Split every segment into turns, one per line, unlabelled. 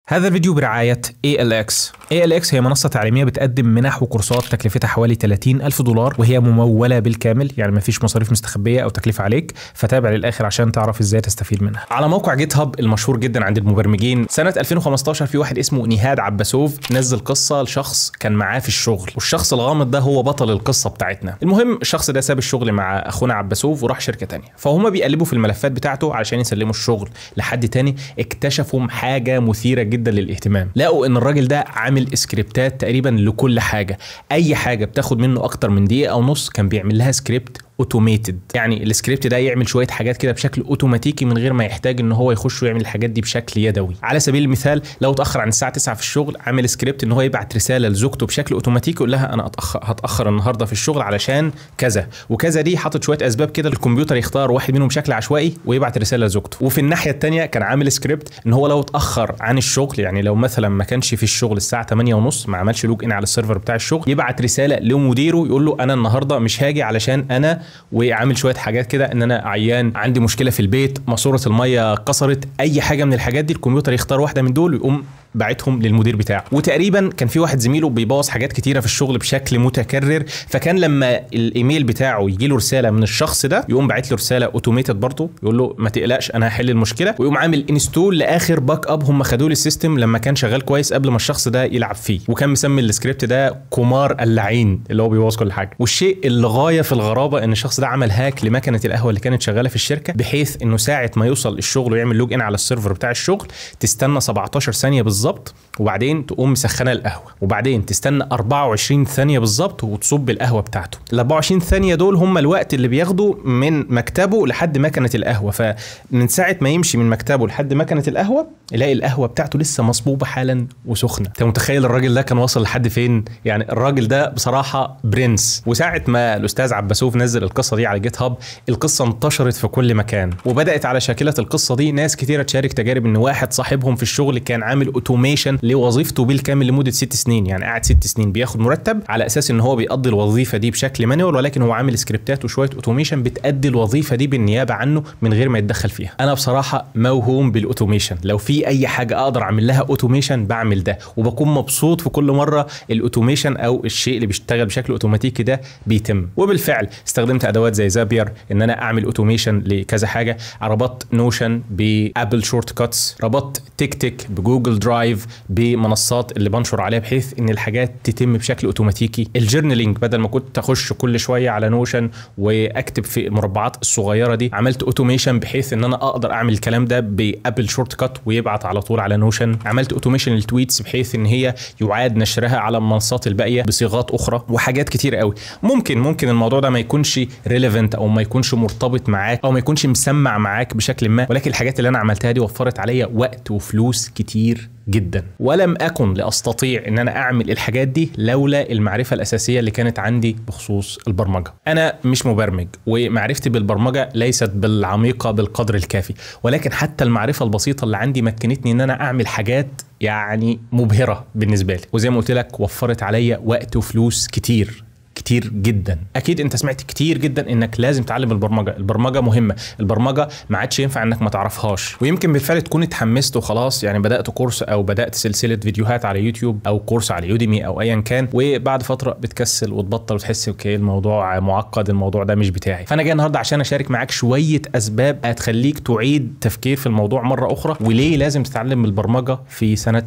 هذا الفيديو برعاية ALX ALX هي منصة تعليمية بتقدم منح وكورسات تكلفتها حوالي 30 ألف دولار وهي ممولة بالكامل يعني مفيش مصاريف مستخبية أو تكلفة عليك فتابع للآخر عشان تعرف إزاي تستفيد منها على موقع جيت هاب المشهور جدا عند المبرمجين سنة 2015 في واحد اسمه نهاد عباسوف نزل قصة لشخص كان معاه في الشغل والشخص الغامض ده هو بطل القصة بتاعتنا المهم الشخص ده ساب الشغل مع أخونا عباسوف وراح شركة تانية فهم بيقلبوا في الملفات بتاعته علشان يسلموا الشغل لحد تاني اكتشفوا حاجة مثيرة جدا للاهتمام لقوا ان الراجل ده عامل سكريبتات تقريبا لكل حاجه اي حاجه بتاخد منه اكتر من دقيقه او نص كان بيعمل لها سكريبت اوتوميتد يعني السكريبت ده يعمل شويه حاجات كده بشكل اوتوماتيكي من غير ما يحتاج ان هو يخش ويعمل الحاجات دي بشكل يدوي على سبيل المثال لو اتاخر عن الساعه 9 في الشغل عامل سكريبت ان هو يبعت رساله لزوجته بشكل اوتوماتيكي يقول لها انا أتأخر هتاخر النهارده في الشغل علشان كذا وكذا دي حاطط شويه اسباب كده الكمبيوتر يختار واحد منهم بشكل عشوائي ويبعت رساله لزوجته وفي الناحيه الثانيه كان عامل سكريبت ان هو لو اتاخر عن الشغل يعني لو مثلا ما كانش في الشغل الساعه 8 ونص ما عملش لوج ان على السيرفر بتاع الشغل يبعت رساله لمديره يقول له انا النهارده مش هاجي علشان انا وعامل شويه حاجات كده ان انا عيان عندي مشكله في البيت ماسوره الميه كسرت اي حاجه من الحاجات دي الكمبيوتر يختار واحده من دول ويقوم باعتهم للمدير بتاعه وتقريبا كان في واحد زميله بيبوظ حاجات كتيره في الشغل بشكل متكرر فكان لما الايميل بتاعه يجي له رساله من الشخص ده يقوم باعت له رساله اوتوميتد برضه يقول له ما تقلقش انا هحل المشكله ويقوم عامل انستول لاخر باك اب هم خدوه للسيستم لما كان شغال كويس قبل ما الشخص ده يلعب فيه وكان مسمي السكريبت ده قمار اللعين اللي هو بيبوظ كل حاجه والشيء اللي غايه في الغرابه ان الشخص ده عمل هاك لمكنه القهوه اللي كانت شغاله في الشركه بحيث انه ساعه ما يوصل الشغل ويعمل لوج ان على السيرفر بتاع الشغل تستنى 17 ثانيه بالظبط وبعدين تقوم مسخنه القهوه وبعدين تستنى 24 ثانيه بالظبط وتصب القهوه بتاعته ال 24 ثانيه دول هم الوقت اللي بياخده من مكتبه لحد مكنه القهوه فمن ساعه ما يمشي من مكتبه لحد مكنه القهوه يلاقي القهوه بتاعته لسه مصبوبه حالا وسخنه انت متخيل الراجل ده كان واصل لحد فين يعني الراجل ده بصراحه برنس وساعه ما الاستاذ عباسوف نزل القصه دي على جيت هاب القصه انتشرت في كل مكان وبدات على شاكله القصه دي ناس كتيره تشارك تجارب ان واحد صاحبهم في الشغل كان عامل اوتوميشن لوظيفته بالكامل لمده ست سنين يعني قاعد ست سنين بياخد مرتب على اساس ان هو بيقضي الوظيفه دي بشكل مانوال ولكن هو عامل سكريبتات وشويه اوتوميشن بتادي الوظيفه دي بالنيابه عنه من غير ما يتدخل فيها انا بصراحه موهوم بالاوتوميشن لو في اي حاجه اقدر اعمل لها اوتوميشن بعمل ده وبكون مبسوط في كل مره الاوتوميشن او الشيء اللي بيشتغل بشكل اوتوماتيكي ده بيتم وبالفعل استخدمت ادوات زي زابير ان انا اعمل اوتوميشن لكذا حاجه ربطت نوشن بابل شورت كاتس ربطت تيك تيك بجوجل درايف بمنصات اللي بنشر عليها بحيث ان الحاجات تتم بشكل اوتوماتيكي الجورنالينج بدل ما كنت اخش كل شويه على نوشن واكتب في المربعات الصغيره دي عملت اوتوميشن بحيث ان انا اقدر اعمل الكلام ده بابل شورت كات ويبعت على طول على نوشن عملت اوتوميشن للتويتس بحيث ان هي يعاد نشرها على المنصات الباقيه بصيغات اخرى وحاجات كتير قوي ممكن ممكن الموضوع ده ما يكونش ريليفنت او ما يكونش مرتبط معاك او ما يكونش مسمع معاك بشكل ما ولكن الحاجات اللي انا عملتها دي وفرت عليا وقت وفلوس كتير جدا ولم اكن لاستطيع ان انا اعمل الحاجات دي لولا المعرفه الاساسيه اللي كانت عندي بخصوص البرمجه انا مش مبرمج ومعرفتي بالبرمجه ليست بالعميقه بالقدر الكافي ولكن حتى المعرفه البسيطه اللي عندي مكنتني ان انا اعمل حاجات يعني مبهره بالنسبه لي وزي ما قلت لك وفرت عليا وقت وفلوس كتير كتير جدا اكيد انت سمعت كتير جدا انك لازم تتعلم البرمجه البرمجه مهمه البرمجه ما عادش ينفع انك ما تعرفهاش ويمكن بالفعل تكون اتحمست وخلاص يعني بدات كورس او بدات سلسله فيديوهات على يوتيوب او كورس على يوديمي او ايا كان وبعد فتره بتكسل وتبطل وتحس اوكي الموضوع معقد الموضوع ده مش بتاعي فانا جاي النهارده عشان اشارك معاك شويه اسباب هتخليك تعيد تفكير في الموضوع مره اخرى وليه لازم تتعلم البرمجه في سنه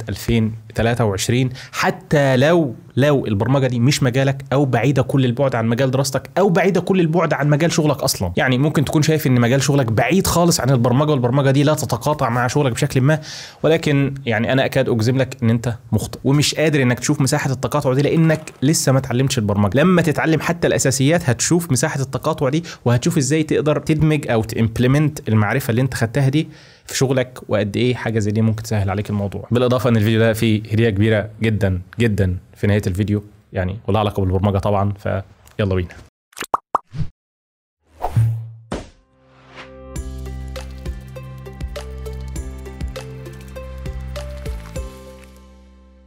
2023 حتى لو لو البرمجه دي مش مجالك او بعيده كل البعد عن مجال دراستك او بعيده كل البعد عن مجال شغلك اصلا يعني ممكن تكون شايف ان مجال شغلك بعيد خالص عن البرمجه والبرمجه دي لا تتقاطع مع شغلك بشكل ما ولكن يعني انا اكاد اجزم لك ان انت مخطئ ومش قادر انك تشوف مساحه التقاطع دي لانك لسه ما اتعلمتش البرمجه لما تتعلم حتى الاساسيات هتشوف مساحه التقاطع دي وهتشوف ازاي تقدر تدمج او تمبلمنت المعرفه اللي انت خدتها دي في شغلك وقد ايه حاجه زي دي ممكن تسهل عليك الموضوع بالاضافه ان الفيديو ده فيه هديه كبيره جدا جدا في نهايه الفيديو يعني ولها علاقه بالبرمجه طبعا فيلا بينا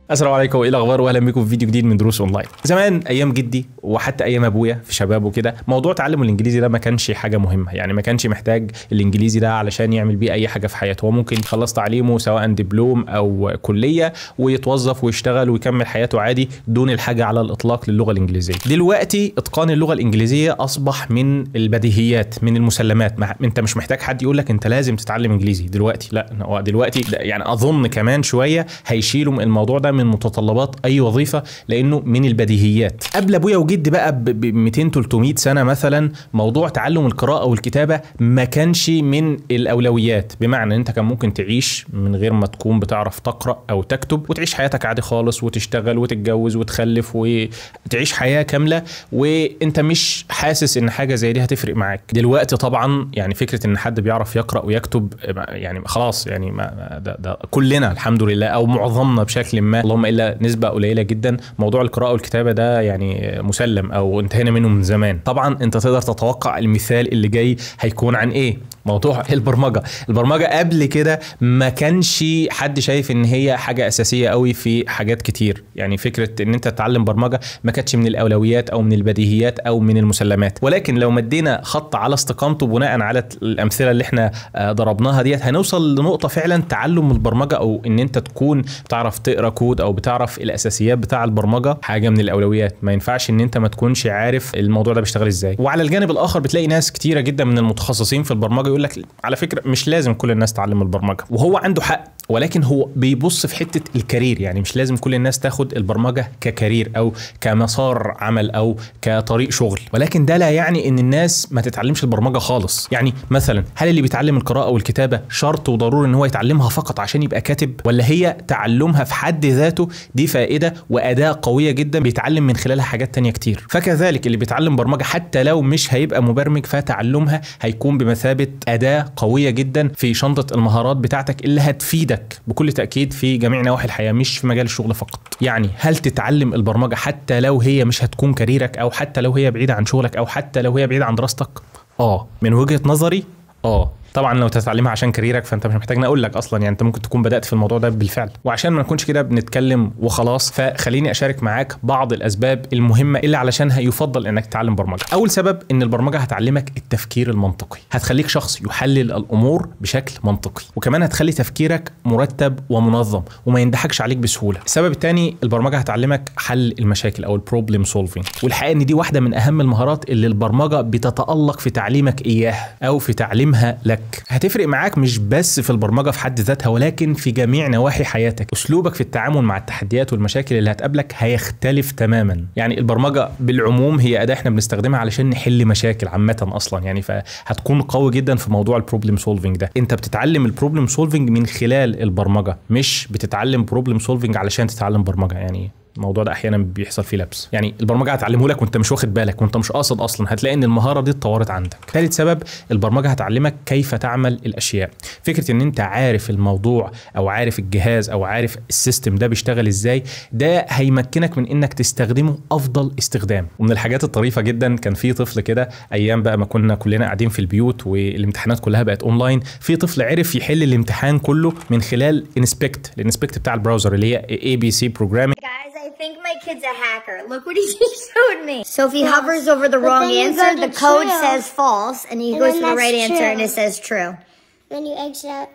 السلام عليكم وايه الاخبار واهلا بكم في فيديو جديد من دروس اونلاين زمان ايام جدي وحتى ايام ابويا في شباب وكده موضوع تعلم الانجليزي ده ما كانش حاجه مهمه يعني ما كانش محتاج الانجليزي ده علشان يعمل بيه اي حاجه في حياته هو ممكن يخلص تعليمه سواء دبلوم او كليه ويتوظف ويشتغل ويكمل حياته عادي دون الحاجه على الاطلاق للغه الانجليزيه دلوقتي اتقان اللغه الانجليزيه اصبح من البديهيات من المسلمات ما انت مش محتاج حد يقول لك انت لازم تتعلم انجليزي دلوقتي لا هو دلوقتي يعني اظن كمان شويه هيشيلوا من الموضوع ده من متطلبات اي وظيفه لانه من البديهيات قبل ابويا وجدي بقى ب 200 300 سنه مثلا موضوع تعلم القراءه والكتابه ما كانش من الاولويات بمعنى ان انت كان ممكن تعيش من غير ما تكون بتعرف تقرا او تكتب وتعيش حياتك عادي خالص وتشتغل وتتجوز وتخلف وتعيش حياه كامله وانت مش حاسس ان حاجه زي دي هتفرق معاك دلوقتي طبعا يعني فكره ان حد بيعرف يقرا ويكتب يعني خلاص يعني ما ده, ده كلنا الحمد لله او معظمنا بشكل ما اللهم الا نسبه قليله جدا موضوع القراءه والكتابه ده يعني مسلم او انتهينا منه من زمان طبعا انت تقدر تتوقع المثال اللي جاي هيكون عن ايه موضوع البرمجه البرمجه قبل كده ما كانش حد شايف ان هي حاجه اساسيه قوي في حاجات كتير يعني فكره ان انت تتعلم برمجه ما كانتش من الاولويات او من البديهيات او من المسلمات ولكن لو مدينا خط على استقامته بناء على الامثله اللي احنا ضربناها ديت هنوصل لنقطه فعلا تعلم البرمجه او ان انت تكون بتعرف تقرا كود او بتعرف الاساسيات بتاع البرمجه حاجه من الاولويات ما ينفعش ان انت ما تكونش عارف الموضوع ده بيشتغل ازاي وعلى الجانب الاخر بتلاقي ناس كتيره جدا من المتخصصين في البرمجه يقول لك على فكره مش لازم كل الناس تعلم البرمجه وهو عنده حق ولكن هو بيبص في حته الكارير يعني مش لازم كل الناس تاخد البرمجه ككارير او كمسار عمل او كطريق شغل ولكن ده لا يعني ان الناس ما تتعلمش البرمجه خالص يعني مثلا هل اللي بيتعلم القراءه والكتابه شرط وضروري ان هو يتعلمها فقط عشان يبقى كاتب ولا هي تعلمها في حد ذاته دي فائده واداه قويه جدا بيتعلم من خلالها حاجات تانية كتير فكذلك اللي بيتعلم برمجه حتى لو مش هيبقى مبرمج فتعلمها هيكون بمثابه اداه قويه جدا في شنطه المهارات بتاعتك اللي هتفيدك تفيدك بكل تاكيد في جميع نواحي الحياه مش في مجال الشغل فقط يعني هل تتعلم البرمجه حتى لو هي مش هتكون كاريرك او حتى لو هي بعيده عن شغلك او حتى لو هي بعيده عن دراستك اه من وجهه نظري اه طبعا لو تتعلمها عشان كاريرك فانت مش محتاج اقول لك اصلا يعني انت ممكن تكون بدات في الموضوع ده بالفعل وعشان ما نكونش كده بنتكلم وخلاص فخليني اشارك معاك بعض الاسباب المهمه اللي علشانها يفضل انك تتعلم برمجه اول سبب ان البرمجه هتعلمك التفكير المنطقي هتخليك شخص يحلل الامور بشكل منطقي وكمان هتخلي تفكيرك مرتب ومنظم وما يندحكش عليك بسهوله السبب الثاني البرمجه هتعلمك حل المشاكل او البروبلم سولفينج والحقيقه ان دي واحده من اهم المهارات اللي البرمجه بتتالق في تعليمك اياها او في تعليمها لك هتفرق معاك مش بس في البرمجه في حد ذاتها ولكن في جميع نواحي حياتك اسلوبك في التعامل مع التحديات والمشاكل اللي هتقابلك هيختلف تماما يعني البرمجه بالعموم هي اداه احنا بنستخدمها علشان نحل مشاكل عامه اصلا يعني فهتكون قوي جدا في موضوع البروبلم سولفنج ده انت بتتعلم البروبلم سولفنج من خلال البرمجه مش بتتعلم بروبلم سولفنج علشان تتعلم برمجه يعني الموضوع ده احيانا بيحصل فيه لبس يعني البرمجه هتعلمه لك وانت مش واخد بالك وانت مش قاصد اصلا هتلاقي ان المهاره دي اتطورت عندك ثالث سبب البرمجه هتعلمك كيف تعمل الاشياء فكره ان انت عارف الموضوع او عارف الجهاز او عارف السيستم ده بيشتغل ازاي ده هيمكنك من انك تستخدمه افضل استخدام ومن الحاجات الطريفه جدا كان في طفل كده ايام بقى ما كنا كلنا قاعدين في البيوت والامتحانات كلها بقت اونلاين في طفل عرف يحل الامتحان كله من خلال انسبكت الانسبكت بتاع البراوزر اللي هي اي بي سي بروجرامينج
I think my kid's a hacker. Look what he just showed me. So if he hovers over the
But
wrong
then you
answer,
go
the
to
code
true.
says false, and he
And
goes
then
to the right
that's
answer and
true.
it says true.
Then you exit out.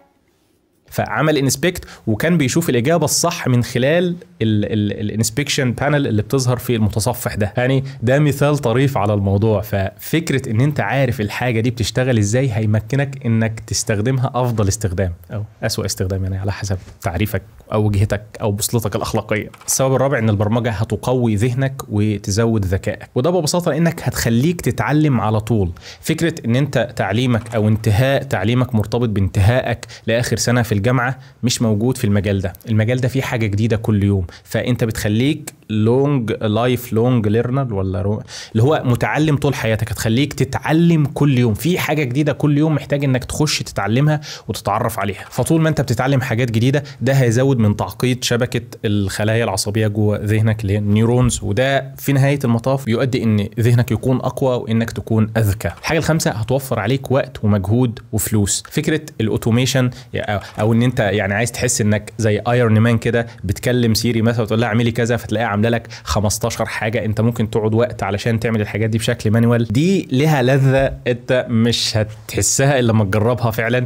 فعمل انسبكت وكان بيشوف الاجابه الصح من خلال الانسبكشن بانل اللي بتظهر في المتصفح ده يعني ده مثال طريف على الموضوع ففكره ان انت عارف الحاجه دي بتشتغل ازاي هيمكنك انك تستخدمها افضل استخدام او اسوا استخدام يعني على حسب تعريفك او وجهتك او بوصلتك الاخلاقيه السبب الرابع ان البرمجه هتقوي ذهنك وتزود ذكائك وده ببساطه انك هتخليك تتعلم على طول فكره ان انت تعليمك او انتهاء تعليمك مرتبط بانتهائك لاخر سنه في الجامعه مش موجود في المجال ده المجال ده فيه حاجه جديده كل يوم فانت بتخليك لونج لايف لونج ليرنر ولا رو... اللي هو متعلم طول حياتك هتخليك تتعلم كل يوم في حاجه جديده كل يوم محتاج انك تخش تتعلمها وتتعرف عليها فطول ما انت بتتعلم حاجات جديده ده هيزود من تعقيد شبكه الخلايا العصبيه جوه ذهنك اللي هي النيورونز وده في نهايه المطاف يؤدي ان ذهنك يكون اقوى وانك تكون اذكى الحاجه الخامسه هتوفر عليك وقت ومجهود وفلوس فكره الاوتوميشن او أو ان انت يعني عايز تحس انك زي ايرون مان كده بتكلم سيري مثلا وتقول لها اعملي كذا فتلاقيها عامله لك 15 حاجه انت ممكن تقعد وقت علشان تعمل الحاجات دي بشكل مانوال دي لها لذه انت مش هتحسها الا لما تجربها فعلا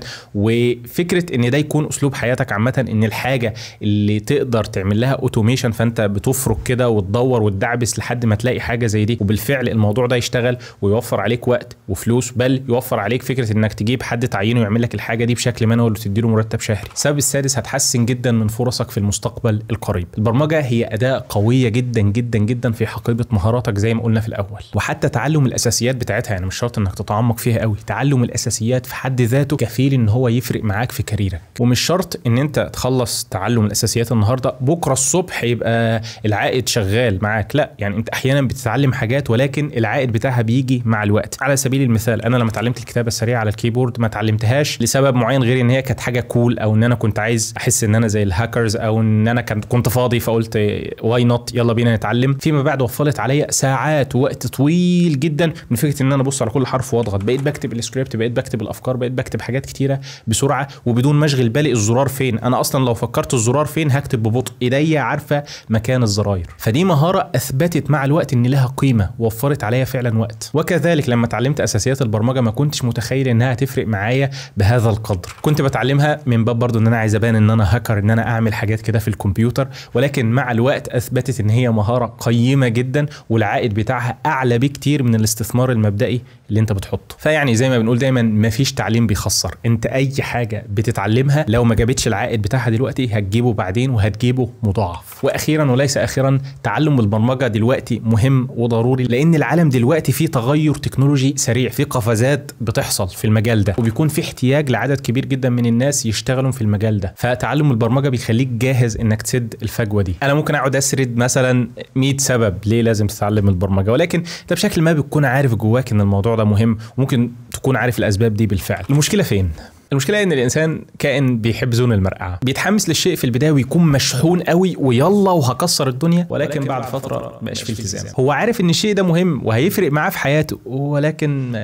وفكره ان ده يكون اسلوب حياتك عامه ان الحاجه اللي تقدر تعمل لها اوتوميشن فانت بتفرك كده وتدور وتدعبس لحد ما تلاقي حاجه زي دي وبالفعل الموضوع ده يشتغل ويوفر عليك وقت وفلوس بل يوفر عليك فكره انك تجيب حد تعينه يعمل لك الحاجه دي بشكل مانوال وتديله مرتب شهري السبب السادس هتحسن جدا من فرصك في المستقبل القريب البرمجه هي اداه قويه جدا جدا جدا في حقيبه مهاراتك زي ما قلنا في الاول وحتى تعلم الاساسيات بتاعتها يعني مش شرط انك تتعمق فيها قوي تعلم الاساسيات في حد ذاته كفيل ان هو يفرق معاك في كاريرك ومش شرط ان انت تخلص تعلم الاساسيات النهارده بكره الصبح يبقى العائد شغال معاك لا يعني انت احيانا بتتعلم حاجات ولكن العائد بتاعها بيجي مع الوقت على سبيل المثال انا لما اتعلمت الكتابه السريعه على الكيبورد ما اتعلمتهاش لسبب معين غير ان هي كانت حاجه كول او ان انا كنت عايز احس ان انا زي الهاكرز او ان انا كنت كنت فاضي فقلت واي نوت يلا بينا نتعلم فيما بعد وفرت عليا ساعات ووقت طويل جدا من فكره ان انا ابص على كل حرف واضغط بقيت بكتب السكريبت بقيت بكتب الافكار بقيت بكتب حاجات كتيره بسرعه وبدون ما اشغل بالي الزرار فين انا اصلا لو فكرت الزرار فين هكتب ببطء ايديا عارفه مكان الزراير فدي مهاره اثبتت مع الوقت ان لها قيمه وفرت عليا فعلا وقت وكذلك لما اتعلمت اساسيات البرمجه ما كنتش متخيل انها تفرق معايا بهذا القدر كنت بتعلمها من باب برضو ان انا عايز ابان ان انا هاكر ان انا اعمل حاجات كده في الكمبيوتر ولكن مع الوقت اثبتت ان هي مهاره قيمه جدا والعائد بتاعها اعلى بكتير من الاستثمار المبدئي اللي انت بتحطه فيعني زي ما بنقول دايما مفيش تعليم بيخسر انت اي حاجه بتتعلمها لو ما جابتش العائد بتاعها دلوقتي هتجيبه بعدين وهتجيبه مضاعف واخيرا وليس اخيرا تعلم البرمجه دلوقتي مهم وضروري لان العالم دلوقتي فيه تغير تكنولوجي سريع في قفزات بتحصل في المجال ده وبيكون في احتياج لعدد كبير جدا من الناس يشتغلوا في المجال ده فتعلم البرمجه بيخليك جاهز انك تسد الفجوه دي انا ممكن اقعد اسرد مثلا 100 سبب ليه لازم تتعلم البرمجه ولكن انت بشكل ما بتكون عارف جواك ان الموضوع ده مهم وممكن تكون عارف الاسباب دي بالفعل المشكله فين المشكله ان الانسان كائن بيحب زون المرقعه بيتحمس للشيء في البدايه ويكون مشحون قوي ويلا وهكسر الدنيا ولكن, ولكن بعد فتره مبقاش فيه التزام هو عارف ان الشيء ده مهم وهيفرق معاه في حياته ولكن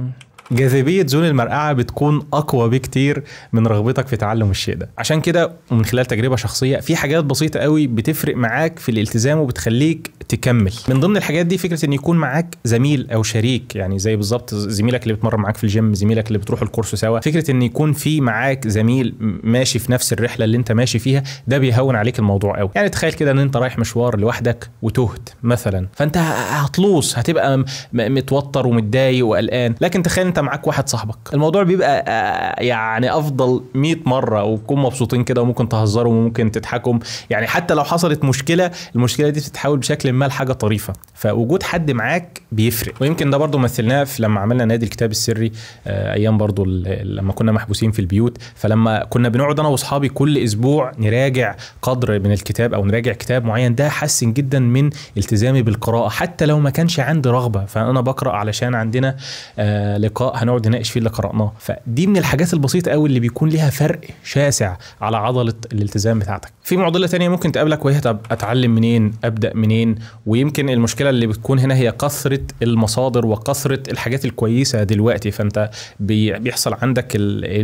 جاذبية زون المرقعة بتكون أقوى بكتير من رغبتك في تعلم الشيء ده عشان كده ومن خلال تجربة شخصية في حاجات بسيطة قوي بتفرق معاك في الالتزام وبتخليك تكمل من ضمن الحاجات دي فكرة ان يكون معاك زميل او شريك يعني زي بالظبط زميلك اللي بيتمرن معاك في الجيم زميلك اللي بتروح الكورس سوا فكرة ان يكون في معاك زميل ماشي في نفس الرحلة اللي انت ماشي فيها ده بيهون عليك الموضوع قوي يعني تخيل كده ان انت رايح مشوار لوحدك وتهت مثلا فانت هتلوص هتبقى متوتر ومتضايق وقلقان لكن تخيل انت معاك واحد صاحبك الموضوع بيبقى يعني افضل 100 مره وتكونوا مبسوطين كده وممكن تهزروا وممكن تضحكوا يعني حتى لو حصلت مشكله المشكله دي بتتحول بشكل ما لحاجه طريفه فوجود حد معاك بيفرق ويمكن ده برضو مثلناه في لما عملنا نادي الكتاب السري ايام برضو لما كنا محبوسين في البيوت فلما كنا بنقعد انا واصحابي كل اسبوع نراجع قدر من الكتاب او نراجع كتاب معين ده حسن جدا من التزامي بالقراءه حتى لو ما كانش عندي رغبه فانا بقرا علشان عندنا آه لقاء هنقعد نناقش فيه اللي قراناه فدي من الحاجات البسيطه قوي اللي بيكون ليها فرق شاسع على عضله الالتزام بتاعتك في معضله تانية ممكن تقابلك وهي طب اتعلم منين ابدا منين ويمكن المشكله اللي بتكون هنا هي كثره المصادر وكثره الحاجات الكويسه دلوقتي فانت بيحصل عندك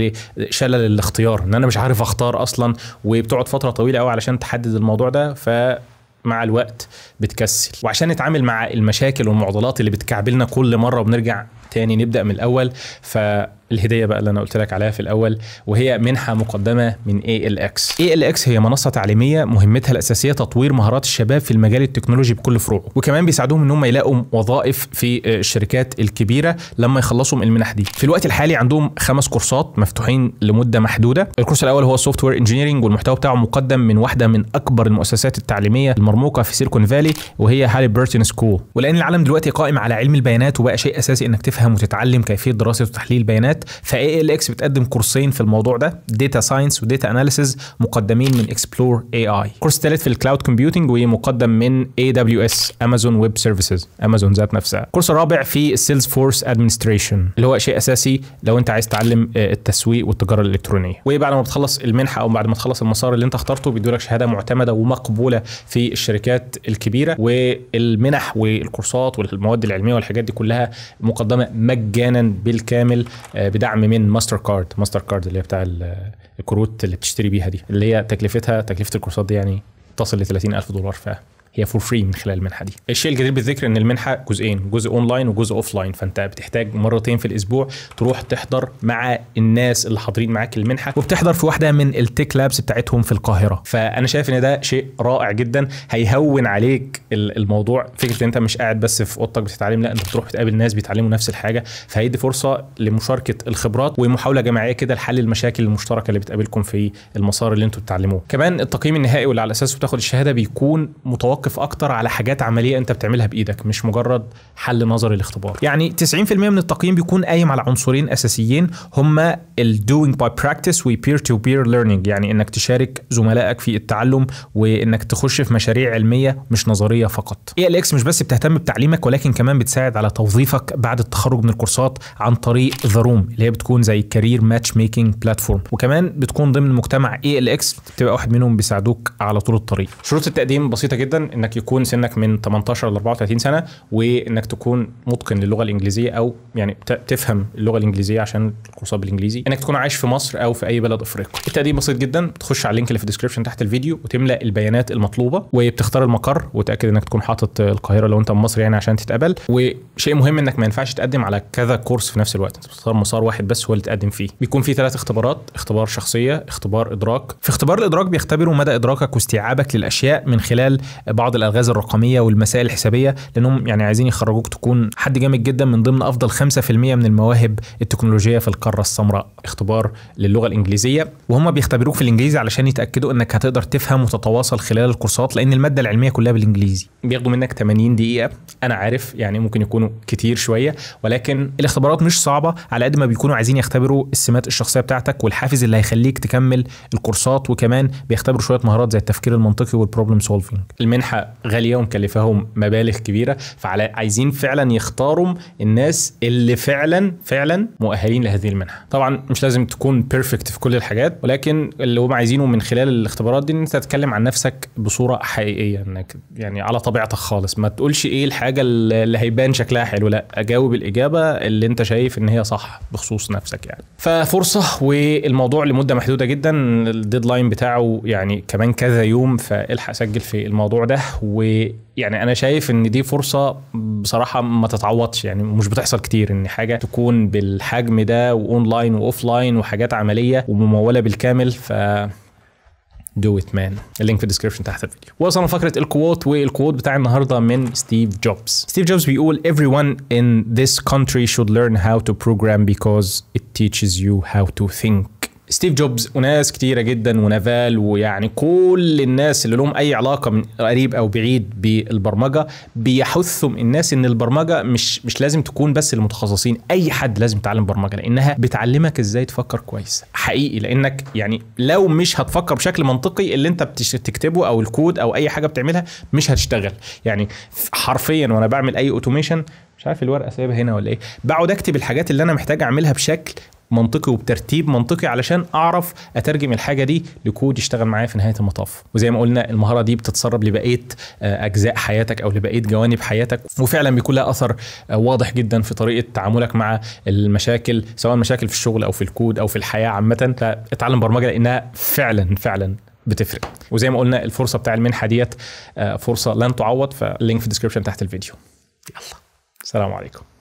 شلل الاختيار ان انا مش عارف اختار اصلا وبتقعد فتره طويله قوي علشان تحدد الموضوع ده ف مع الوقت بتكسل وعشان نتعامل مع المشاكل والمعضلات اللي بتكعبلنا كل مره وبنرجع تاني نبدا من الاول فالهديه بقى اللي انا قلت لك عليها في الاول وهي منحه مقدمه من ALX ALX هي منصه تعليميه مهمتها الاساسيه تطوير مهارات الشباب في المجال التكنولوجي بكل فروعه وكمان بيساعدوهم ان هم يلاقوا وظائف في الشركات الكبيره لما يخلصوا من المنح دي في الوقت الحالي عندهم خمس كورسات مفتوحين لمده محدوده الكورس الاول هو السوفت وير انجينيرنج والمحتوى بتاعه مقدم من واحده من اكبر المؤسسات التعليميه المرموقه في سيليكون فالي وهي هالي بيرتون سكول ولان العالم دلوقتي قائم على علم البيانات وبقى شيء اساسي انك تفهم وتتعلم كيفيه دراسه وتحليل البيانات المجالات فاي ال اكس بتقدم كورسين في الموضوع ده داتا ساينس وداتا اناليسز مقدمين من اكسبلور اي اي كورس الثالث في الكلاود كومبيوتنج ومقدم من اي دبليو اس امازون ويب سيرفيسز امازون ذات نفسها الكورس الرابع في السيلز فورس ادمنستريشن اللي هو شيء اساسي لو انت عايز تتعلم آه، التسويق والتجاره الالكترونيه وبعد ما بتخلص المنحه او بعد ما تخلص المسار اللي انت اخترته بيدوا لك شهاده معتمده ومقبوله في الشركات الكبيره والمنح والكورسات والمواد العلميه والحاجات دي كلها مقدمه مجانا بالكامل آه، بدعم من ماستر كارد ماستر كارد اللي هي بتاع ال- الكروت اللي بتشتري بيها دي اللي هي تكلفتها تكلفه الكورسات دي يعني تصل ل 30000 دولار ف هي فور فري من خلال المنحه دي الشيء الجدير بالذكر ان المنحه جزئين جزء اونلاين وجزء اوف لاين فانت بتحتاج مرتين في الاسبوع تروح تحضر مع الناس اللي حاضرين معاك المنحه وبتحضر في واحده من التك لابس بتاعتهم في القاهره فانا شايف ان ده شيء رائع جدا هيهون عليك ال- الموضوع فكره ان انت مش قاعد بس في اوضتك بتتعلم لا انت بتروح بتقابل ناس بيتعلموا نفس الحاجه فهيدي فرصه لمشاركه الخبرات ومحاوله جماعيه كده لحل المشاكل المشتركه اللي بتقابلكم في المسار اللي انتوا بتتعلموه كمان التقييم النهائي واللي على اساسه بتاخد الشهاده بيكون متوقف اكتر على حاجات عمليه انت بتعملها بايدك مش مجرد حل نظري الاختبار يعني 90% من التقييم بيكون قايم على عنصرين اساسيين هما الدوينج باي براكتس وبير تو بير ليرنينج يعني انك تشارك زملائك في التعلم وانك تخش في مشاريع علميه مش نظريه فقط اي ال اكس مش بس بتهتم بتعليمك ولكن كمان بتساعد على توظيفك بعد التخرج من الكورسات عن طريق ذا روم اللي هي بتكون زي كارير ماتش ميكنج بلاتفورم وكمان بتكون ضمن مجتمع اي ال اكس بتبقى واحد منهم بيساعدوك على طول الطريق شروط التقديم بسيطه جدا انك يكون سنك من 18 ل 34 سنه وانك تكون متقن للغه الانجليزيه او يعني ت- تفهم اللغه الانجليزيه عشان الكورسات بالانجليزي انك تكون عايش في مصر او في اي بلد افريقي التقديم بسيط جدا بتخش على اللينك اللي في الديسكربشن تحت الفيديو وتملا البيانات المطلوبه وبتختار المقر وتاكد انك تكون حاطط القاهره لو انت من مصر يعني عشان تتقبل وشيء مهم انك ما ينفعش تقدم على كذا كورس في نفس الوقت انت بتختار مسار واحد بس هو اللي تقدم فيه بيكون في ثلاث اختبارات اختبار شخصيه اختبار ادراك في اختبار الادراك بيختبروا مدى ادراكك واستيعابك للاشياء من خلال بعض الالغاز الرقميه والمسائل الحسابيه لانهم يعني عايزين يخرجوك تكون حد جامد جدا من ضمن افضل 5% من المواهب التكنولوجيه في القاره السمراء اختبار للغه الانجليزيه وهم بيختبروك في الانجليزي علشان يتاكدوا انك هتقدر تفهم وتتواصل خلال الكورسات لان الماده العلميه كلها بالانجليزي بياخدوا منك 80 دقيقه انا عارف يعني ممكن يكونوا كتير شويه ولكن الاختبارات مش صعبه على قد ما بيكونوا عايزين يختبروا السمات الشخصيه بتاعتك والحافز اللي هيخليك تكمل الكورسات وكمان بيختبروا شويه مهارات زي التفكير المنطقي والبروبلم سولفينج المنحه غاليه ومكلفاهم مبالغ كبيره فعايزين فعلا يختاروا الناس اللي فعلا فعلا مؤهلين لهذه المنحه طبعا مش لازم تكون بيرفكت في كل الحاجات ولكن اللي هم عايزينه من خلال الاختبارات دي ان انت تتكلم عن نفسك بصوره حقيقيه انك يعني على طبيعتك خالص ما تقولش ايه الحاجه اللي هيبان شكلها حلو لا اجاوب الاجابه اللي انت شايف ان هي صح بخصوص نفسك يعني ففرصه والموضوع لمده محدوده جدا الديدلاين بتاعه يعني كمان كذا يوم فالحق سجل في الموضوع ده ويعني انا شايف ان دي فرصه بصراحه ما تتعوضش يعني مش بتحصل كتير ان حاجه تكون بالحجم ده واونلاين واوف لاين وحاجات عمليه ومموله بالكامل ف دو ات مان اللينك في الديسكربشن تحت الفيديو وصلنا فقره الكووت والكووت بتاع النهارده من ستيف جوبز ستيف جوبز بيقول everyone in this country should learn how to program because it teaches you how to think ستيف جوبز وناس كتيرة جدا ونافال ويعني كل الناس اللي لهم أي علاقة من قريب أو بعيد بالبرمجة بيحثهم الناس إن البرمجة مش مش لازم تكون بس للمتخصصين أي حد لازم يتعلم برمجة لأنها بتعلمك إزاي تفكر كويس حقيقي لأنك يعني لو مش هتفكر بشكل منطقي اللي أنت بتكتبه أو الكود أو أي حاجة بتعملها مش هتشتغل يعني حرفيا وأنا بعمل أي أوتوميشن مش عارف الورقه سايبها هنا ولا ايه بقعد اكتب الحاجات اللي انا محتاج اعملها بشكل منطقي وبترتيب منطقي علشان اعرف اترجم الحاجه دي لكود يشتغل معايا في نهايه المطاف وزي ما قلنا المهاره دي بتتسرب لبقيه اجزاء حياتك او لبقيه جوانب حياتك وفعلا بيكون لها اثر واضح جدا في طريقه تعاملك مع المشاكل سواء مشاكل في الشغل او في الكود او في الحياه عامه فاتعلم برمجه لانها فعلا فعلا بتفرق وزي ما قلنا الفرصه بتاع المنحه ديت فرصه لن تعوض فاللينك في الديسكربشن تحت الفيديو يلا السلام عليكم